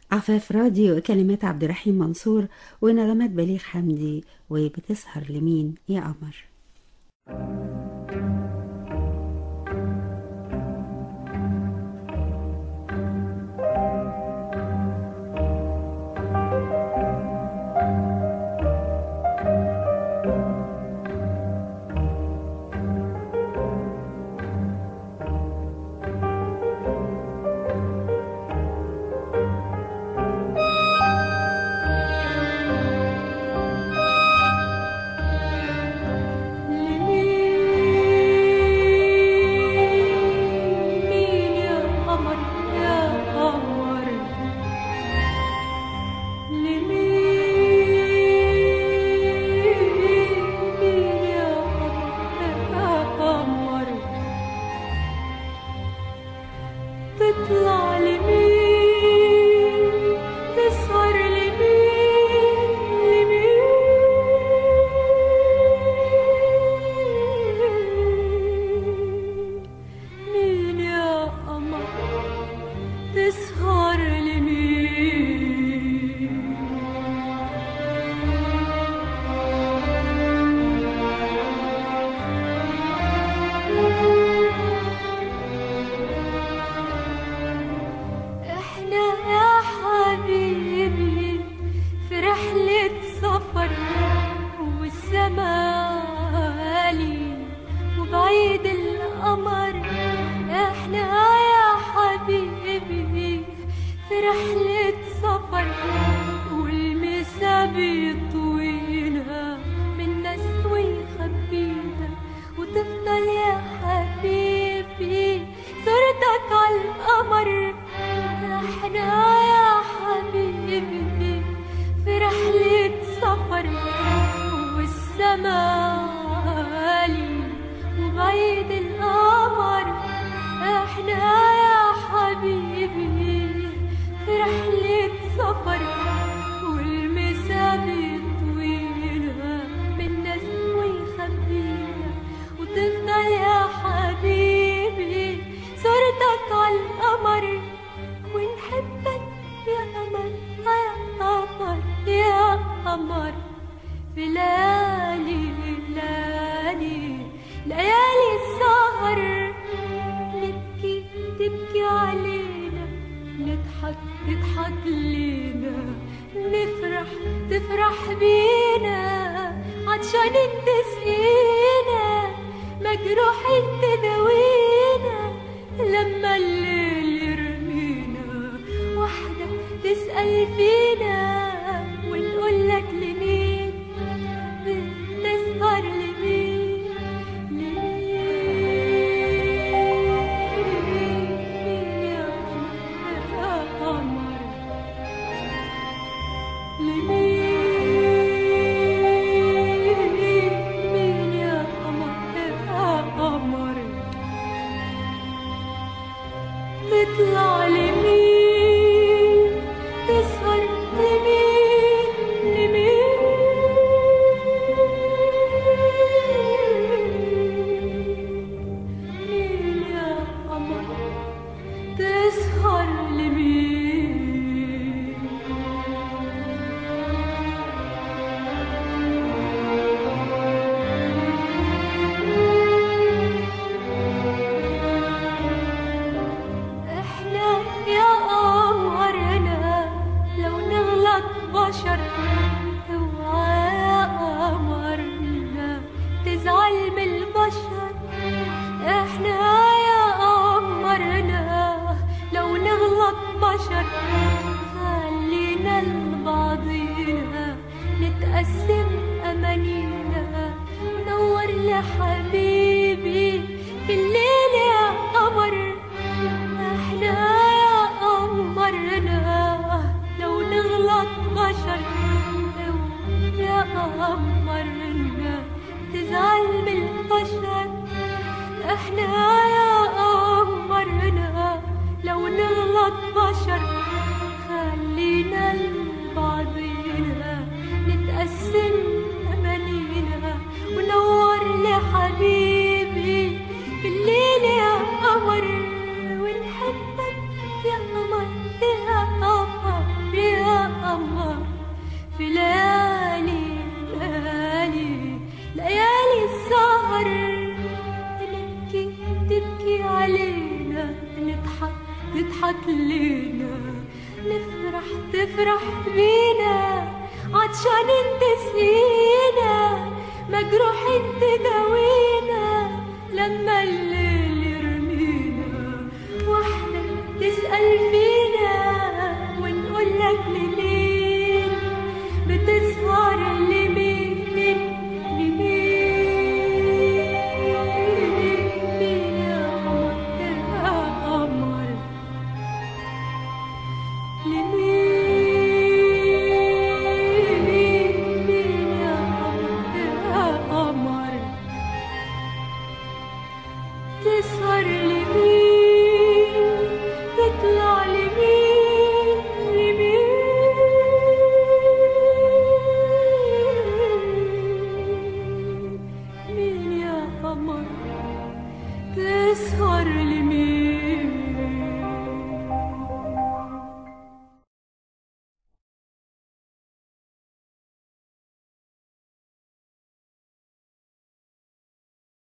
عفاف راديو كلمات عبد الرحيم منصور ونغمات بليغ حمدي وبتسهر لمين يا قمر مين يا قمر يا قمر لمين مين يا قمر يا قمر تطلع لمين تسهر لمين لمين مين يا قمر تسهر لمين احنا يا حبيبي في رحلة سفر والسماء عالي وبعيد القمر احنا يا حبيبي في رحلة سفر والمسا بيطوينا من ناس ويخبينا وتفضل يا حبيبي صورتك على القمر احنا يا حبيبي في رحلة سفر والسماء عالي وبعيد القمر احنا يا حبيبي في رحلة سفر والمسا بيطوينا من ناس ويخبينا وتفضل يا حبيبي صورتك على القمر ونحبك يا قمر يا قمر يا قمر في ليالي ليالي ليالي السهر نبكي تبكي علينا نضحك تضحك لينا نفرح تفرح بينا عطشان تسقينا مجروحين تداوينا لما الليل يرمينا وحدك تسأل فينا ونقول لك لمين بتسهر لمين لمين يا قمر لمين مين يا قمر يا قمر تطلع لمين تسهر لمين لمين مين يا قمر تسهر لمين احنا يا قمرنا لو نغلط بشر اوعى يا قمرنا تزعل من البشر احنا يا قمرنا لو نغلط بشر خلينا لبعضينا نتقسم امانينا ونور لحبيبي في الليل يا قمر احنا يا قمرنا لو نغلط بشر يا قمرنا تزعل من البشر احنا يا قمرنا لو نغلط بشر خلينا لبعضينا نتقسم أمانينا ونور لحبيبي قمر في ليالي ليالي ليالي السهر نبكي تبكي علينا نضحك تضحك لينا نفرح تفرح بينا عطشان انت سقينا مجروح انت داوينا لما الليل يرمينا واحنا تسأل فينا ونقول لك لمين بتسهر لمين لمين مين يا قمر يا قمر لمين